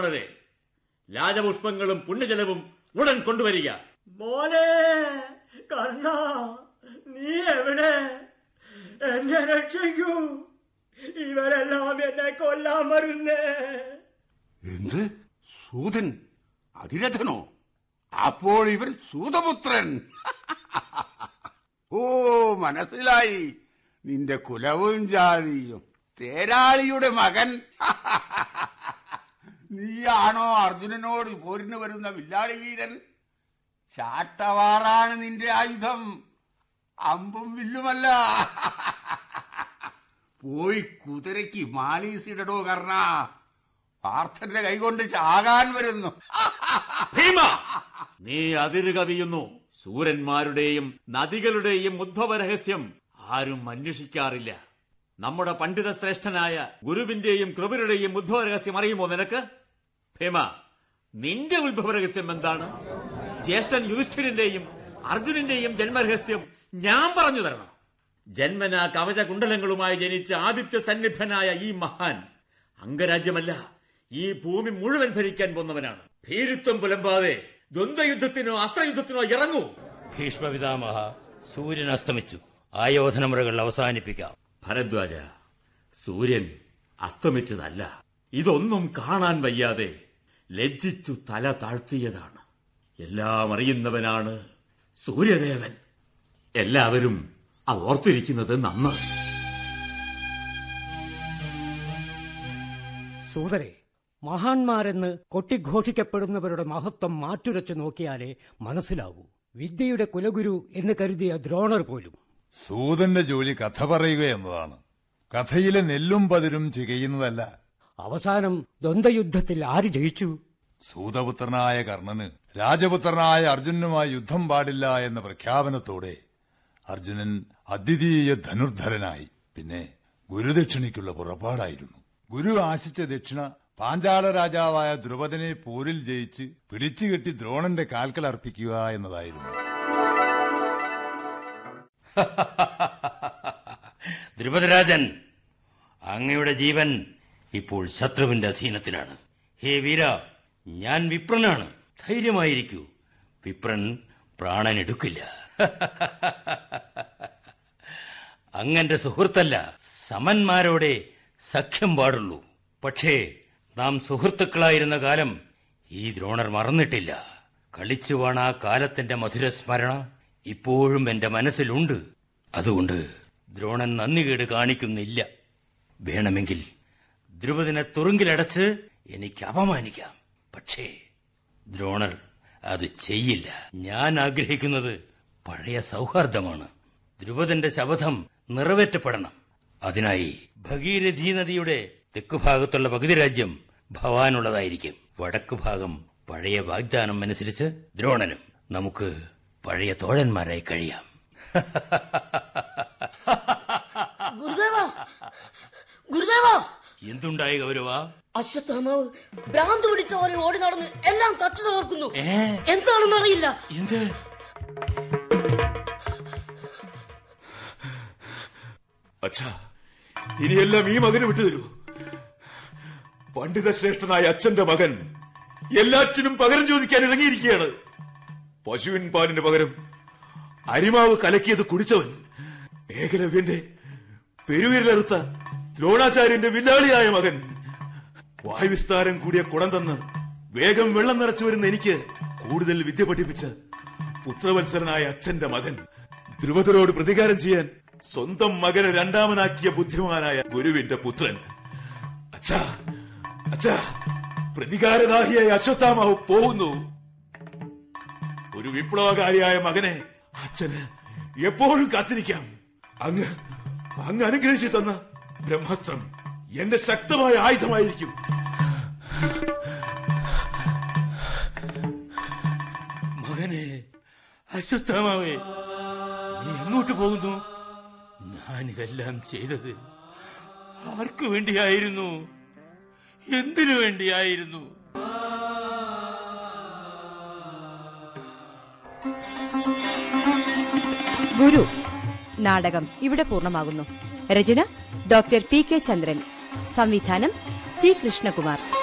ബ്രാഹ്മണരെ രാജപുഷ്പങ്ങളും പുണ്യജലവും ഉടൻ കൊണ്ടുവരിക മോനെ കർണ നീ എവിടെ എന്നെ രക്ഷിക്കൂ ഇവരെല്ലാം എന്നെ കൊല്ലാൻ വരുന്നേ എന്ത് സൂതൻ അതിരഥനോ അപ്പോൾ ഇവൻ സൂതപുത്രൻ ഓ മനസ്സിലായി നിന്റെ കുലവും ജാതിയും തേരാളിയുടെ മകൻ നീയാണോ അർജുനനോട് പോരിന് വരുന്ന വില്ലാളി വീരൻ ചാട്ടവാറാണ് നിന്റെ ആയുധം അമ്പും വില്ലുമല്ല പോയി കുതിരയ്ക്ക് മാലീസിടടോ കർണ പാർത്ഥന്റെ കൈകൊണ്ട് ചാകാൻ വരുന്നു ഭീമ നീ അതിര് കവിയുന്നു സൂരന്മാരുടെയും നദികളുടെയും ഉദ്ഭവ രഹസ്യം ആരും അന്വേഷിക്കാറില്ല നമ്മുടെ പണ്ഡിത ശ്രേഷ്ഠനായ ഗുരുവിന്റെയും കൃപരുടെയും ഉദ്ഭവ രഹസ്യം അറിയുമോ നിനക്ക് ഭീമ നിന്റെ ഉത്ഭവ രഹസ്യം എന്താണ് ജ്യേഷ്ഠൻ യുധിഷ്ഠിരന്റെയും അർജുനന്റെയും ജന്മരഹസ്യം ഞാൻ പറഞ്ഞു തരണം ജന്മന കവച കുണ്ടലങ്ങളുമായി ജനിച്ച ആദിത്യ സന്നിഭനായ ഈ മഹാൻ അംഗരാജ്യമല്ല ഈ ഭൂമി മുഴുവൻ ഭരിക്കാൻ പോന്നവനാണ് ഭീരുത്വം പുലമ്പാതെ ദ്വന്ദ്വയുദ്ധത്തിനോ അസ്ത്രയുദ്ധത്തിനോ ഇറങ്ങൂ ഭീഷ്മപിതാമഹ സൂര്യൻ അസ്തമിച്ചു ആയോധനമുറകൾ അവസാനിപ്പിക്കാം ഭരദ്വാജ സൂര്യൻ അസ്തമിച്ചതല്ല ഇതൊന്നും കാണാൻ വയ്യാതെ ലജ്ജിച്ചു തല താഴ്ത്തിയതാണ് എല്ലാം അറിയുന്നവനാണ് സൂര്യദേവൻ എല്ലാവരും അത് ഓർത്തിരിക്കുന്നത് നന്ന് സൂതരെ മഹാന്മാരെന്ന് കൊട്ടിഘോഷിക്കപ്പെടുന്നവരുടെ മഹത്വം മാറ്റുരച്ചു നോക്കിയാലേ മനസ്സിലാവൂ വിദ്യയുടെ കുലഗുരു എന്ന് കരുതിയ ദ്രോണർ പോലും സൂതന്റെ ജോലി കഥ പറയുക എന്നതാണ് കഥയിലെ നെല്ലും പതിരും ചികയുന്നതല്ല അവസാനം ദ്വന്ദ്വയുദ്ധത്തിൽ ആര് ജയിച്ചു സൂതപുത്രനായ കർണന് രാജപുത്രനായ അർജുനനുമായി യുദ്ധം പാടില്ല എന്ന പ്രഖ്യാപനത്തോടെ അർജുനൻ അദ്വിതീയ ധനുർധരനായി പിന്നെ ഗുരുദക്ഷിണയ്ക്കുള്ള പുറപ്പാടായിരുന്നു ഗുരു ആശിച്ച ദക്ഷിണ പാഞ്ചാല രാജാവായ ദ്രുപദനെ പോരിൽ ജയിച്ച് പിടിച്ചുകെട്ടി ദ്രോണന്റെ കാൽക്കൽ അർപ്പിക്കുക എന്നതായിരുന്നു ദ്രുപദരാജൻ അങ്ങയുടെ ജീവൻ ഇപ്പോൾ ശത്രുവിന്റെ അധീനത്തിലാണ് ഹേ വീര ഞാൻ വിപ്രനാണ് ധൈര്യമായിരിക്കൂ വിപ്രൻ പ്രാണൻ എടുക്കില്ല അങ്ങന്റെ സുഹൃത്തല്ല സമന്മാരോടെ സഖ്യം പാടുള്ളൂ പക്ഷേ നാം സുഹൃത്തുക്കളായിരുന്ന കാലം ഈ ദ്രോണർ മറന്നിട്ടില്ല കളിച്ചു വാണ ആ കാലത്തിന്റെ മധുരസ്മരണ ഇപ്പോഴും എന്റെ മനസ്സിലുണ്ട് അതുകൊണ്ട് ദ്രോണൻ നന്ദികേട് കാണിക്കുന്നില്ല വേണമെങ്കിൽ ദ്രുപദിനെ തുറുങ്കിലടച്ച് എനിക്ക് അപമാനിക്കാം പക്ഷേ ദ്രോണർ അത് ചെയ്യില്ല ഞാൻ ആഗ്രഹിക്കുന്നത് പഴയ സൗഹാർദ്ദമാണ് ദ്രുപദന്റെ ശപഥം നിറവേറ്റപ്പെടണം അതിനായി ഭഗീരഥി നദിയുടെ തെക്കുഭാഗത്തുള്ള പകുതി രാജ്യം ഭവാനുള്ളതായിരിക്കും വടക്കു ഭാഗം പഴയ വാഗ്ദാനം അനുസരിച്ച് ദ്രോണനും നമുക്ക് പഴയ തോഴന്മാരായി കഴിയാം ഗുരുദേവ ഗുരുദേവ എന്തുണ്ടായി ഗൗരവ അശ്വത്ഥാമാവ് ഭ്രാന്ത് പിടിച്ച പോലെ ഓടി നടന്ന് എല്ലാം തച്ചു തകർക്കുന്നു ഏ? എന്താണെന്ന് അറിയില്ല എന്ത് അച്ഛാ ഇനിയെല്ലാം ഈ മകന് വിട്ടുതരൂ പണ്ഡിത ശ്രേഷ്ഠനായ അച്ഛന്റെ മകൻ എല്ലാറ്റിനും പകരം ചോദിക്കാൻ ഇറങ്ങിയിരിക്കുകയാണ് പശുവിൻ പാലിന് പകരം അരിമാവ് കലക്കിയത് കുടിച്ചവൻ ഏകലവ്യന്റെ പെരുവിരലറുത്ത ദ്രോണാചാര്യന്റെ വില്ലാളിയായ മകൻ വായുവിസ്താരം കൂടിയ കുടം തന്ന് വേഗം വെള്ളം നിറച്ചു വരുന്ന എനിക്ക് കൂടുതൽ വിദ്യ പഠിപ്പിച്ച പുത്രവത്സരനായ അച്ഛന്റെ മകൻ ധ്രുവതരോട് പ്രതികാരം ചെയ്യാൻ സ്വന്തം മകനെ രണ്ടാമനാക്കിയ ബുദ്ധിമാനായ ഗുരുവിന്റെ പുത്രൻ അച്ഛാ അച്ഛാ പ്രതികാരദാഹിയായ അശ്വത്ഥാമാവ് പോകുന്നു ഒരു വിപ്ലവകാരിയായ മകനെ അച്ഛന് എപ്പോഴും കാത്തിരിക്കാം അങ്ങ് അങ്ങ് അനുഗ്രഹിച്ചു തന്ന ബ്രഹ്മാസ്ത്രം എന്റെ ശക്തമായ ആയുധമായിരിക്കും മകനെ അശ്വത്ഥാമാവേ നീ എങ്ങോട്ട് പോകുന്നു ഞാനിതെല്ലാം ചെയ്തത് ആർക്കു വേണ്ടിയായിരുന്നു എന്തിനു വേണ്ടിയായിരുന്നു ഗുരു നാടകം ഇവിടെ പൂർണ്ണമാകുന്നു രചന ഡോക്ടർ പി കെ ചന്ദ്രൻ സംവിധാനം സി കൃഷ്ണകുമാർ